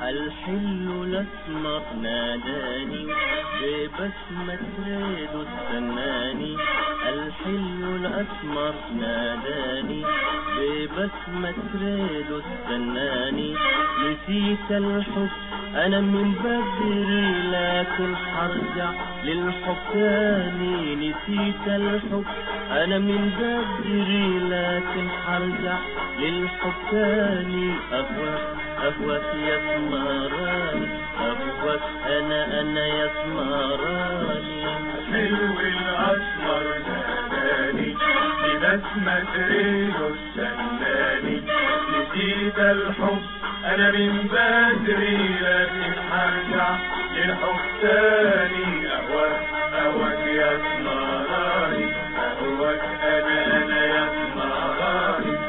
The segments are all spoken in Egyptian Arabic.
الحلو الأسمر ناداني ببسمة ريده استناني الحلو الأسمر ناداني ببسمة ريده استناني نسيت الحب أنا من بدري لكن حرجع للحب تاني نسيت الحب أنا من بدري لكن حرجع للحب تاني أهواك أهواك يا سمراني أهواك أنا أنا يا سمراني الحلو الأسمر ناداني ببسمة ريده استناني نسيت الحب أنا من بدري لكن هرجع للحب تاني أهواك أهواك يا سمراني أهواك أنا أنا يا سمراني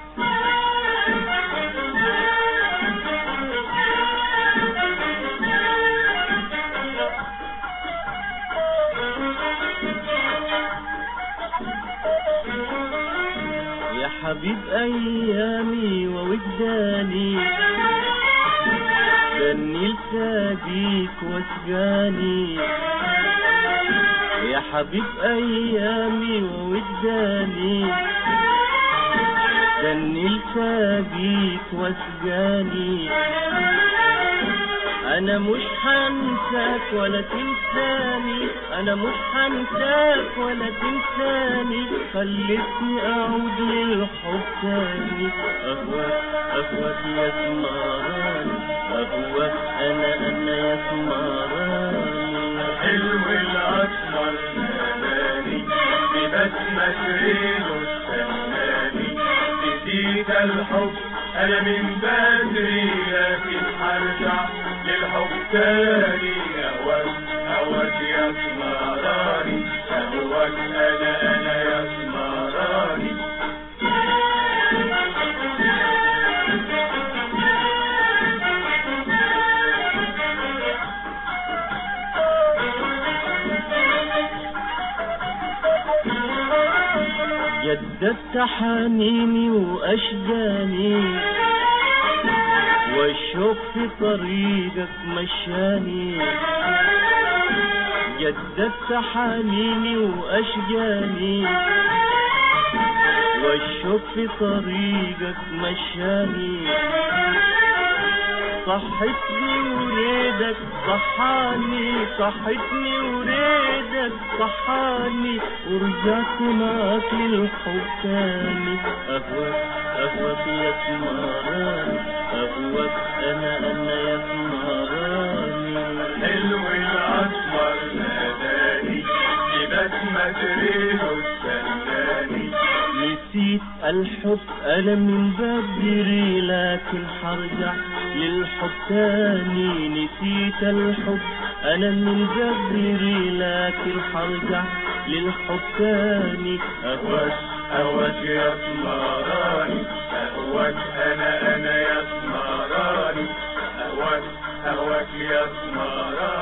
يا حبيب أيامي ووجداني دني لسابيك وسجاني يا حبيب أيامي ووجداني دني لسابيك وسجاني انا مش هنساك ولا تنساني انا مش هنساك ولا تنساني خلتني اعود للحب تاني اهواك اهواك يا سمراني اهواك انا انا يا سمراني الحلو الأسمر ناداني ببسمة ريده استناني نسيت الحب أنا من بدري لكن هرجع للحب تاني أهواك أهواك يا سمراني أهواك أنا أنا يا سمراني جددت حنيني واشجاني والشوق في طريقك مشاني جددت حنيني واشجاني والشوق في طريقك مشاني صحتني وريدك صحاني صحتني وريدك صحاني ورجعت معاك للحب تاني أهواك أهواك يا سمراني أهواك أنا أنا يا سمراني الحلو الأسمر ناداني ببسمة ريده استناني نسيت الحب أنا من بدري لكن حرجع للحب تاني نسيت الحب أنا من بدري لكن حرجع للحب تاني أهواك أهواك يا سمراني أهواك أنا أنا يا سمراني أهواك أهواك يا سمراني